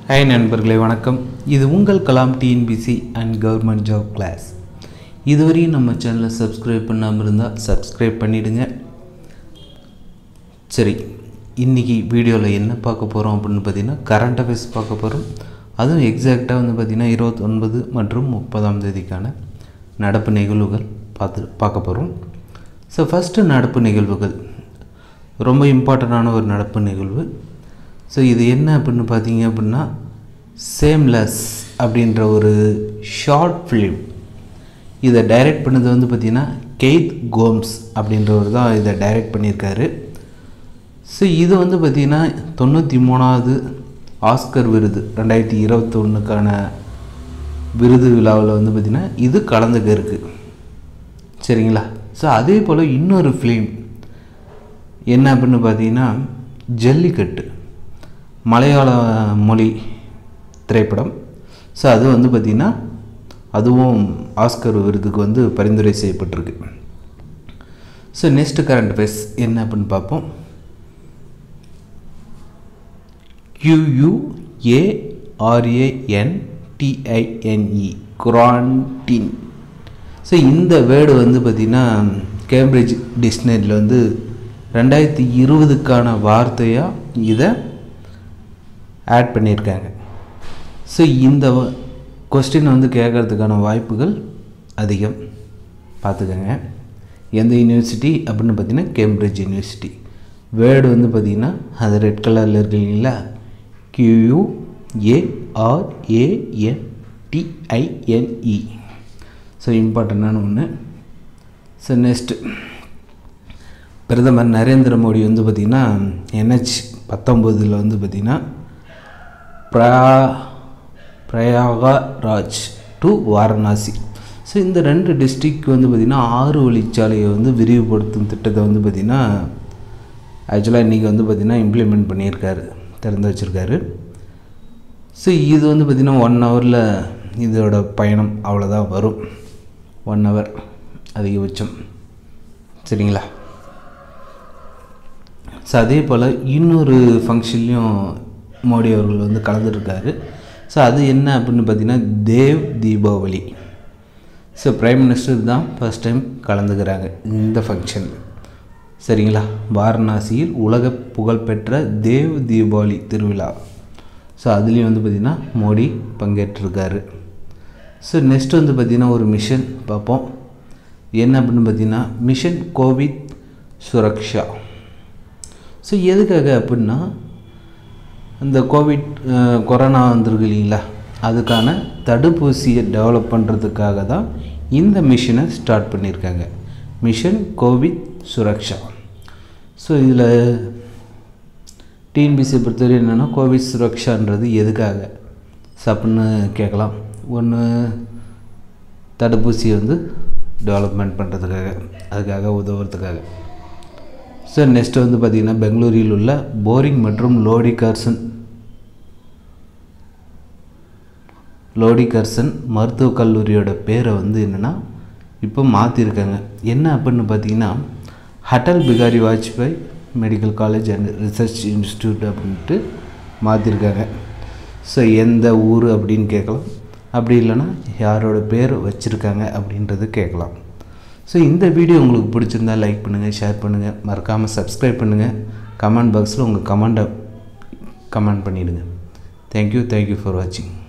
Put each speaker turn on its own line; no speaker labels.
hi நண்பர்களே வணக்கம் இது உங்கள் Kalam TNPSC and government job class இதுவரையும் நம்ம சேனலை சப்ஸ்கிரைப் பண்ணாமல் இருந்தால் சப்ஸ்கிரைப் பண்ணிவிடுங்க சரி இன்றைக்கி வீடியோவில் என்ன பார்க்க போகிறோம் அப்படின்னு பார்த்தீங்கன்னா கரண்ட் அஃபேர்ஸ் பார்க்க போகிறோம் அதுவும் எக்ஸாக்டாக வந்து பார்த்திங்கன்னா இருபத்தொன்பது மற்றும் முப்பதாம் தேதிக்கான நடப்பு நிகழ்வுகள் பார்த்து பார்க்க போகிறோம் ஸோ ஃபஸ்ட்டு நடப்பு நிகழ்வுகள் ரொம்ப இம்பார்ட்டண்ட்டான ஒரு நடப்பு நிகழ்வு ஸோ இது என்ன அப்படின்னு பார்த்தீங்க அப்படின்னா சேம்லெஸ் அப்படின்ற ஒரு ஷார்ட் ஃபிலிம் இதை டைரக்ட் பண்ணது வந்து பார்த்திங்கன்னா கெய்த் கோம்ஸ் அப்படின்றவர் தான் இதை டைரக்ட் பண்ணியிருக்காரு ஸோ இது வந்து பார்த்திங்கன்னா தொண்ணூற்றி மூணாவது ஆஸ்கர் விருது ரெண்டாயிரத்தி இருபத்தொன்னுக்கான விருது விழாவில் வந்து பார்த்திங்கன்னா இது கலந்துக்க இருக்குது சரிங்களா ஸோ அதே போல் இன்னொரு ஃபிலிம் என்ன அப்படின்னு பார்த்தீங்கன்னா ஜல்லிக்கட்டு மலையாள மொழி திரைப்படம் ஸோ அது வந்து பார்த்திங்கன்னா அதுவும் ஆஸ்கர் விருதுக்கு வந்து பரிந்துரை செய்யப்பட்டிருக்கு ஸோ நெக்ஸ்ட் கரண்ட் அஃபேர்ஸ் என்ன அப்படின்னு பார்ப்போம் கியூயூஏஆர்ஏஎன்டிஐஎன்இ குரான்டின் ஸோ இந்த வேர்டு வந்து பார்த்திங்கன்னா கேம்பிரிட்ஜ் டிக்ஷனரியில் வந்து ரெண்டாயிரத்தி இருபதுக்கான வார்த்தையாக இதை ஆட் பண்ணியிருக்காங்க ஸோ இந்த கொஸ்டின் வந்து கேட்குறதுக்கான வாய்ப்புகள் அதிகம் பார்த்துக்கோங்க எந்த யூனிவர்சிட்டி அப்படின்னு பார்த்தீங்கன்னா கேம்பிரிட்ஜ் யூனிவர்சிட்டி வேர்டு வந்து பார்த்திங்கன்னா அது ரெட் கலரில் இருக்கு இல்லைங்களா கியூயூ ஏஆர்ஏஎன்டிஐஎன்இ ஸோ இம்பார்ட்டண்ட்டான ஒன்று ஸோ நெக்ஸ்ட்டு பிரதமர் நரேந்திர மோடி வந்து பார்த்திங்கன்னா என்ஹெச் பத்தொம்போதில் வந்து பார்த்திங்கன்னா பிரா பிரயாகராஜ் டு வாரணாசி ஸோ இந்த ரெண்டு டிஸ்ட்ரிக் வந்து பார்த்திங்கன்னா ஆறு வழிச்சாலையை வந்து விரிவுபடுத்தும் திட்டத்தை வந்து பார்த்திங்கன்னா ஆக்சுவலாக இன்றைக்கி வந்து பார்த்திங்கன்னா இம்ப்ளிமெண்ட் பண்ணியிருக்காரு திறந்து வச்சுருக்காரு ஸோ இது வந்து பார்த்திங்கன்னா ஒன் ஹவரில் இதோட பயணம் அவ்வளோதான் வரும் ஒன் ஹவர் அதிகபட்சம் சரிங்களா ஸோ அதே போல் இன்னொரு ஃபங்க்ஷன்லேயும் மோடி அவர்கள் வந்து கலந்துருக்காரு ஸோ அது என்ன அப்படின்னு பார்த்தீங்கன்னா Dev Deepavali so prime minister தான் ஃபஸ்ட் டைம் கலந்துக்கிறாங்க இந்த ஃபங்க்ஷன் சரிங்களா வாரணாசியில் உலக புகழ்பெற்ற தேவ் தீபாவளி திருவிழா ஸோ அதுலேயும் வந்து பார்த்திங்கன்னா மோடி பங்கேற்றிருக்காரு ஸோ நெக்ஸ்ட் வந்து பார்த்திங்கன்னா ஒரு மிஷன் பார்ப்போம் என்ன அப்படின்னு பார்த்தீங்கன்னா மிஷன் கோவிட் சுரக்ஷா ஸோ எதுக்காக அப்படின்னா இந்த கோவிட் கொரோனா வந்திருக்கு இல்லைங்களா அதுக்கான தடுப்பூசியை டெவலப் பண்ணுறதுக்காக தான் இந்த மிஷனை ஸ்டார்ட் பண்ணியிருக்காங்க மிஷன் கோவிட் சுரக்ஷா ஸோ இதில் டிஎன்பிசியை பொறுத்தவரை என்னென்னா கோவிட் சுரக்ஷான்றது எதுக்காக ஸோ அப்படின்னு கேட்கலாம் ஒன்று தடுப்பூசியை வந்து டெவலப்மெண்ட் பண்ணுறதுக்காக அதுக்காக உதவுறதுக்காக ஸோ நெக்ஸ்ட்டு வந்து பார்த்திங்கன்னா பெங்களூரில் உள்ள போரிங் மற்றும் லோடி கர்சன் லோடி கர்சன் மருத்துவக் கல்லூரியோட பேரை வந்து என்னென்னா இப்போ மாற்றிருக்காங்க என்ன அப்படின்னு பார்த்தீங்கன்னா Atal Bihari Vajpayee medical college and research institute அப்படின்ட்டு மாற்றிருக்காங்க ஸோ எந்த ஊர் அப்படின்னு கேட்கலாம் அப்படி இல்லைன்னா யாரோட பேர் வச்சுருக்காங்க அப்படின்றது கேட்கலாம் ஸோ இந்த வீடியோ உங்களுக்கு பிடிச்சிருந்தால் லைக் பண்ணுங்கள் ஷேர் பண்ணுங்கள் மறக்காமல் சப்ஸ்கிரைப் பண்ணுங்கள் கமெண்ட் பாக்ஸில் உங்கள் கமெண்ட்டை கமெண்ட் பண்ணிவிடுங்க தேங்க்யூ தேங்க்யூ ஃபார் வாட்சிங்